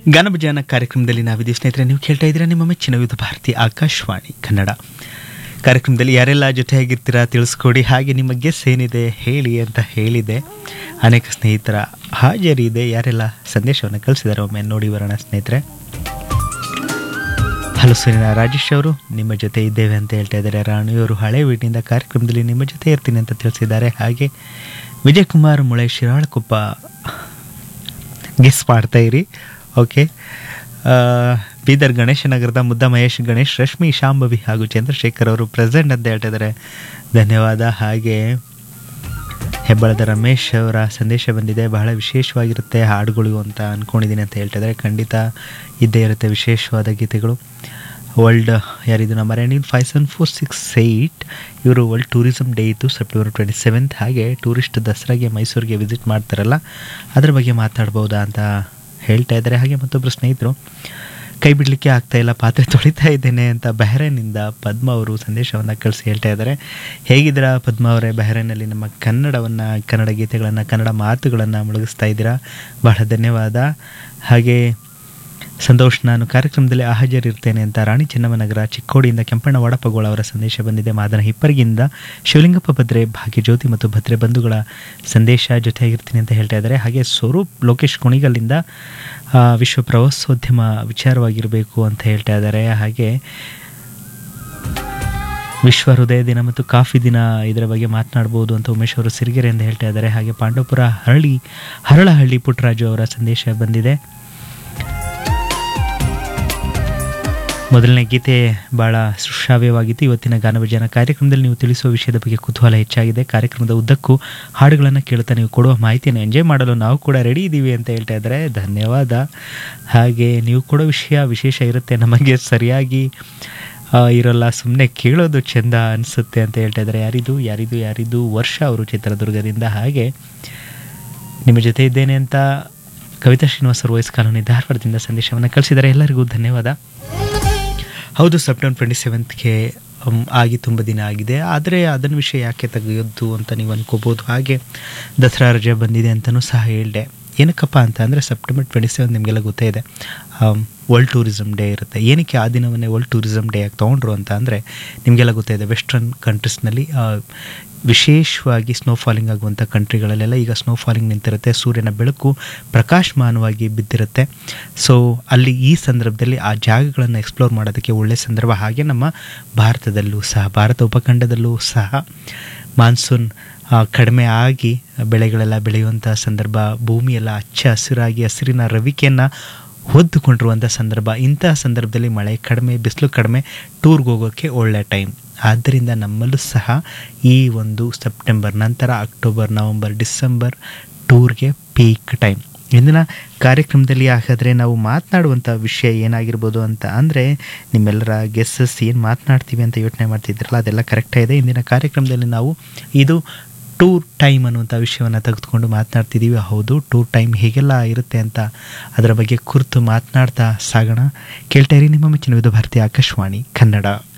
ಗಾನಭಜಾನ ಕಾರ್ಯಕ್ರಮದಲ್ಲಿ ನಾವಿದ್ದೀವಿ ಸ್ನೇಹಿತರೆ ನೀವು ಕೇಳ್ತಾ ಇದ್ದೀರಾ ನಿಮ್ಮ ಮೆಚ್ಚಿನ ವಿವಿಧ ಭಾರತಿ ಆಕಾಶವಾಣಿ ಕನ್ನಡ ಕಾರ್ಯಕ್ರಮದಲ್ಲಿ ಯಾರೆಲ್ಲ ಜೊತೆಯಾಗಿರ್ತೀರಾ ತಿಳಿಸ್ಕೊಡಿ ಹಾಗೆ ನಿಮ್ಮ ಗೆಸ್ ಏನಿದೆ ಹೇಳಿ ಅಂತ ಹೇಳಿದೆ ಅನೇಕ ಸ್ನೇಹಿತರ ಹಾಜರಿದೆ ಯಾರೆಲ್ಲ ಸಂದೇಶವನ್ನು ಕಳಿಸಿದ್ದಾರೆ ಒಮ್ಮೆ ನೋಡಿ ಬರೋಣ ಸ್ನೇಹಿತರೆ ಹಲೋ ಸುನಿನ ರಾಜೇಶ್ ಅವರು ನಿಮ್ಮ ಜೊತೆ ಇದ್ದೇವೆ ಅಂತ ಹೇಳ್ತಾ ಇದ್ದಾರೆ ರಾಣಿಯವರು ಹಳೆ ವೀಟಿನಿಂದ ಕಾರ್ಯಕ್ರಮದಲ್ಲಿ ನಿಮ್ಮ ಜೊತೆ ಇರ್ತೀನಿ ಅಂತ ತಿಳಿಸಿದ್ದಾರೆ ಹಾಗೆ ವಿಜಯ್ ಕುಮಾರ್ ಮುಳೆ ಶಿರಾಳಕೊಪ್ಪ ಗೆಸ್ ಮಾಡ್ತಾ ಇರಿ ಓಕೆ ಆ, ಬೀದರ್ ಗಣೇಶ ನಗರದ ಮುದ್ದ ಮಹೇಶ್ ಗಣೇಶ್ ರಶ್ಮಿ ಶಾಂಭವಿ ಹಾಗೂ ಚಂದ್ರಶೇಖರ್ ಅವರು ಪ್ರೆಸೆಂಟ್ ಅಂತ ಹೇಳ್ತಾ ಇದ್ದಾರೆ ಧನ್ಯವಾದ ಹಾಗೆ ಹೆಬ್ಬಳದ ರಮೇಶ್ ಅವರ ಸಂದೇಶ ಬಂದಿದೆ ಬಹಳ ವಿಶೇಷವಾಗಿರುತ್ತೆ ಹಾಡುಗಳು ಅಂತ ಅಂದ್ಕೊಂಡಿದ್ದೀನಿ ಅಂತ ಹೇಳ್ತಾ ಇದ್ದಾರೆ ಖಂಡಿತ ಇದ್ದೇ ಇರುತ್ತೆ ವಿಶೇಷವಾದ ಗೀತೆಗಳು ವರ್ಲ್ಡ್ ಯಾರಿದು ನಮ್ಮ ರ್ಯಾಂಡಿಂಗ್ five seven four six eight ಇವರು ವರ್ಲ್ಡ್ ಟೂರಿಸಮ್ ಡೇ ಇತ್ತು ಸೆಪ್ಟೆಂಬರ್ ಟ್ವೆಂಟಿ ಸೆವೆಂತ್ ಹಾಗೆ ಟೂರಿಸ್ಟ್ ದಸರಾಗೆ ಮೈಸೂರಿಗೆ ವಿಸಿಟ್ ಮಾಡ್ತಾರಲ್ಲ ಅದ್ರ ಬಗ್ಗೆ ಮಾತಾಡ್ಬೋದಾ ಅಂತ ಹೇಳ್ತಾ ಇದ್ದಾರೆ ಹಾಗೆ ಮತ್ತೊಬ್ಬರು ಸ್ನೇಹಿತರು ಕೈ ಬಿಡಲಿಕ್ಕೆ ಆಗ್ತಾ ಇಲ್ಲ ಪಾತ್ರೆ ತೊಳಿತಾ ಇದ್ದೇನೆ ಅಂತ ಬಹ್ರೇನಿಂದ ಪದ್ಮ ಅವರು ಸಂದೇಶವನ್ನು ಕಳಿಸಿ ಹೇಳ್ತಾ ಇದ್ದಾರೆ ಹೇಗಿದ್ದೀರಾ ಪದ್ಮ ಅವರೇ ಬಹ್ರೇನಲ್ಲಿ ನಮ್ಮ ಕನ್ನಡವನ್ನು ಕನ್ನಡ ಗೀತೆಗಳನ್ನು ಕನ್ನಡ ಮಾತುಗಳನ್ನು ಮುಳುಗಿಸ್ತಾ ಇದ್ದೀರಾ ಬಹಳ ಧನ್ಯವಾದ ಹಾಗೆ ಸಂತೋಷ್ ನಾನು ಕಾರ್ಯಕ್ರಮದಲ್ಲಿ ಹಾಜರಿರ್ತೇನೆ ಅಂತ ರಾಣಿ ಚೆನ್ನಮ್ಮನಗರ ಚಿಕ್ಕೋಡಿಯಿಂದ ಕೆಂಪಣ್ಣ ವಡಪಗೋಳ ಅವರ ಸಂದೇಶ ಬಂದಿದೆ ಮಾದನ ಹಿಪ್ಪರಿಗಿಂದ ಶಿವಲಿಂಗಪ್ಪ ಭದ್ರೆ ಭಾಗ್ಯಜ್ಯೋತಿ ಮತ್ತು ಭದ್ರೆ ಬಂಧುಗಳ ಸಂದೇಶ ಜೊತೆಯಾಗಿರ್ತೀನಿ ಅಂತ ಹೇಳ್ತಾ ಇದ್ದಾರೆ ಹಾಗೆ ಸ್ವರೂಪ್ ಲೋಕೇಶ್ ಕುಣಿಗಲ್ಲಿಂದ ಆ, ವಿಶ್ವ ಪ್ರವಾಸೋದ್ಯಮ ವಿಚಾರವಾಗಿರಬೇಕು ಅಂತ ಹೇಳ್ತಾ ಇದ್ದಾರೆ ಹಾಗೆ ವಿಶ್ವ ಹೃದಯ ದಿನ ಮತ್ತು ಕಾಫಿ ದಿನ ಇದರ ಬಗ್ಗೆ ಮಾತನಾಡ್ಬೋದು ಅಂತ ಉಮೇಶ್ ಅವರು ಸಿರಿಗೆರೆ ಎಂದು ಹೇಳ್ತಾ ಇದ್ದಾರೆ ಹಾಗೆ ಪಾಂಡವಪುರ ಹರಳಿ ಹರಳಹಳ್ಳಿ ಪುಟ್ಟರಾಜು ಅವರ ಸಂದೇಶ ಬಂದಿದೆ ಮೊದಲನೇ ಗೀತೆ ಭಾಳ ಶ್ರಾವ್ಯವಾಗಿತ್ತು ಇವತ್ತಿನ ಗಾನಭಜನ ಕಾರ್ಯಕ್ರಮದಲ್ಲಿ ನೀವು ತಿಳಿಸುವ ವಿಷಯದ ಬಗ್ಗೆ ಕುತೂಹಲ ಹೆಚ್ಚಾಗಿದೆ ಕಾರ್ಯಕ್ರಮದ ಉದ್ದಕ್ಕೂ ಹಾಡುಗಳನ್ನು ಕೇಳ್ತಾ ನೀವು ಕೊಡುವ ಮಾಹಿತಿಯನ್ನು ಎಂಜಾಯ್ ಮಾಡಲು ನಾವು ಕೂಡ ರೆಡಿ ಇದ್ದೀವಿ ಅಂತ ಹೇಳ್ತಾ ಇದ್ದಾರೆ ಧನ್ಯವಾದ ಹಾಗೆ ನೀವು ಕೊಡೋ ವಿಷಯ ವಿಶೇಷ ಇರುತ್ತೆ ನಮಗೆ ಸರಿಯಾಗಿ ಆ, ಇರೋಲ್ಲ ಸುಮ್ಮನೆ ಕೇಳೋದು ಚೆಂದ ಅನಿಸುತ್ತೆ ಅಂತ ಹೇಳ್ತಾ ಇದ್ದಾರೆ ಯಾರಿದು ಯಾರಿದು ಯಾರಿದು ವರ್ಷ ಅವರು ಚಿತ್ರದುರ್ಗದಿಂದ ಹಾಗೆ ನಿಮ್ಮ ಜೊತೆ ಇದ್ದೇನೆ ಅಂತ ಕವಿತಾ ಶ್ರೀನಿವಾಸ್ ಅವರು ವಯಸ್ ಕಾಲೋನಿ ಧಾರವಾಡದಿಂದ ಸಂದೇಶವನ್ನು ಕಳಿಸಿದ್ದಾರೆ ಎಲ್ಲರಿಗೂ ಧನ್ಯವಾದ ಹೌದು ಸೆಪ್ಟೆಂಬರ್ ಟ್ವೆಂಟಿ ಸೆವೆಂತ್ಗೆ ಆಗಿ ತುಂಬ ದಿನ ಆಗಿದೆ ಆದರೆ ಅದನ್ನ ವಿಷಯ ಯಾಕೆ ತೆಗೆಯೋದು ಅಂತ ನೀವು ಅನ್ಕೋಬೋದು ಹಾಗೆ ದಸರಾ ರಜೆ ಬಂದಿದೆ ಅಂತಲೂ ಸಹ ಹೇಳಿದೆ ಏನಕ್ಕಪ್ಪ ಅಂತ ಅಂದರೆ ಸೆಪ್ಟೆಂಬರ್ ಟ್ವೆಂಟಿ ಸೆವೆನ್ ನಿಮಗೆಲ್ಲ ಗೊತ್ತೇ ಇದೆ ವರ್ಲ್ಡ್ ಟೂರಿಸಮ್ ಡೇ ಇರುತ್ತೆ ಏನಕ್ಕೆ ಆ ದಿನವನ್ನೇ ವರ್ಲ್ಡ್ ಟೂರಿಸಮ್ ಡೇ ಆಗಿ ತೊಗೊಂಡ್ರು ಅಂತ ಅಂದರೆ ನಿಮಗೆಲ್ಲ ಗೊತ್ತೇ ಇದೆ ವೆಸ್ಟರ್ನ್ ಕಂಟ್ರೀಸ್ನಲ್ಲಿ ವಿಶೇಷವಾಗಿ ಸ್ನೋ ಫಾಲಿಂಗ್ ಆಗುವಂಥ ಕಂಟ್ರಿಗಳಲ್ಲೆಲ್ಲ ಈಗ ಸ್ನೋ ಫಾಲಿಂಗ್ ನಿಂತಿರುತ್ತೆ ಸೂರ್ಯನ ಬೆಳಕು ಪ್ರಕಾಶಮಾನವಾಗಿ ಬಿದ್ದಿರುತ್ತೆ ಸೊ ಅಲ್ಲಿ ಈ ಸಂದರ್ಭದಲ್ಲಿ ಆ ಜಾಗಗಳನ್ನು ಎಕ್ಸ್ಪ್ಲೋರ್ ಮಾಡೋದಕ್ಕೆ ಒಳ್ಳೆಯ ಸಂದರ್ಭ ಹಾಗೆ ನಮ್ಮ ಭಾರತದಲ್ಲೂ ಸಹ ಭಾರತ ಉಪಖಂಡದಲ್ಲೂ ಸಹ ಮಾನ್ಸೂನ್ ಆ, ಕಡಿಮೆ ಆಗಿ ಬೆಳೆಗಳೆಲ್ಲ ಬೆಳೆಯುವಂಥ ಸಂದರ್ಭ ಭೂಮಿಯೆಲ್ಲ ಹಚ್ಚ ಹಸಿರಾಗಿ ಹಸಿರಿನ ರವಿಕೆಯನ್ನು ಹೊದ್ದುಕೊಂಡಿರುವಂಥ ಸಂದರ್ಭ ಇಂತಹ ಸಂದರ್ಭದಲ್ಲಿ ಮಳೆ ಕಡಿಮೆ ಬಿಸಿಲು ಕಡಿಮೆ ಟೂರ್ಗೆ ಹೋಗೋಕ್ಕೆ ಒಳ್ಳೆ ಟೈಮ್ ಆದ್ದರಿಂದ ನಮ್ಮಲ್ಲೂ ಸಹ ಈ ಒಂದು ಸೆಪ್ಟೆಂಬರ್ ನಂತರ ಅಕ್ಟೋಬರ್ ನವಂಬರ್ ಡಿಸೆಂಬರ್ ಟೂರ್ಗೆ ಪೀಕ್ ಟೈಮ್ ಇಂದಿನ ಕಾರ್ಯಕ್ರಮದಲ್ಲಿ ಹಾಗಾದರೆ ನಾವು ಮಾತನಾಡುವಂಥ ವಿಷಯ ಏನಾಗಿರ್ಬೋದು ಅಂತ ಅಂದರೆ ನಿಮ್ಮೆಲ್ಲರ ಗೆಸ್ಸಸ್ ಏನು ಮಾತನಾಡ್ತೀವಿ ಅಂತ ಯೋಚನೆ ಮಾಡ್ತಿದ್ರಲ್ಲ ಅದೆಲ್ಲ ಕರೆಕ್ಟೇ ಇದೆ ಇಂದಿನ ಕಾರ್ಯಕ್ರಮದಲ್ಲಿ ನಾವು ಇದು ಟೂರ್ ಟೈಮ್ ಅನ್ನುವಂಥ ವಿಷಯವನ್ನು ತೆಗೆದುಕೊಂಡು ಮಾತನಾಡ್ತಿದ್ದೀವಿ ಹೌದು ಟೂರ್ ಟೈಮ್ ಹೇಗೆಲ್ಲ ಇರುತ್ತೆ ಅಂತ ಅದರ ಬಗ್ಗೆ ಕುರಿತು ಮಾತನಾಡ್ತಾ ಸಾಗೋಣ ಕೇಳ್ತಾ ಇರಿ ನಿಮ್ಮ ಮೆಚ್ಚಿನ ವಿಧ ಭಾರತೀಯ ಆಕಾಶವಾಣಿ ಕನ್ನಡ